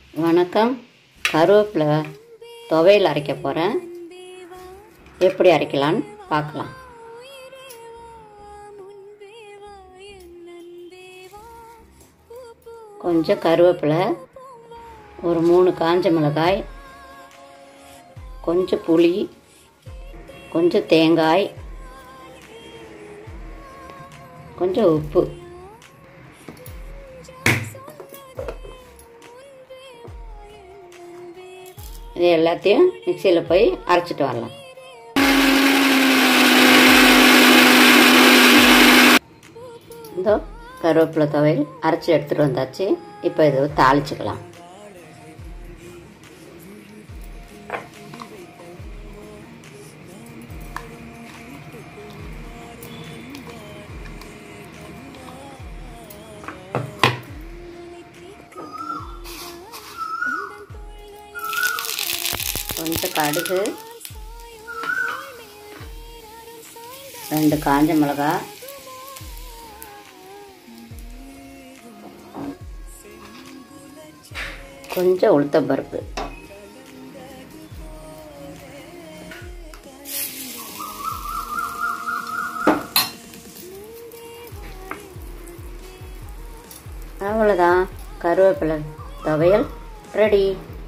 வணக்கம் கருவேப்பிலை துவையல் அரைக்க போகிறேன் எப்படி அரைக்கலான்னு பார்க்கலாம் கொஞ்சம் கருவேப்பிலை ஒரு மூணு காஞ்ச மிளகாய் கொஞ்சம் புளி கொஞ்சம் தேங்காய் கொஞ்சம் உப்பு இது எல்லாத்தையும் மிக்சியில் போய் அரைச்சிட்டு வரலாம் இதோ கருவேப்பிலை துவையல் அரைச்சி எடுத்துகிட்டு வந்தாச்சு இப்போ இதை தாளிச்சுக்கலாம் கொஞ்சம் கடுகு ரெண்டு காஞ்ச மிளகா கொஞ்சம் உளுத்தம் பருப்பு அவ்வளோதான் கருவேப்பிலை துவையல் ரெடி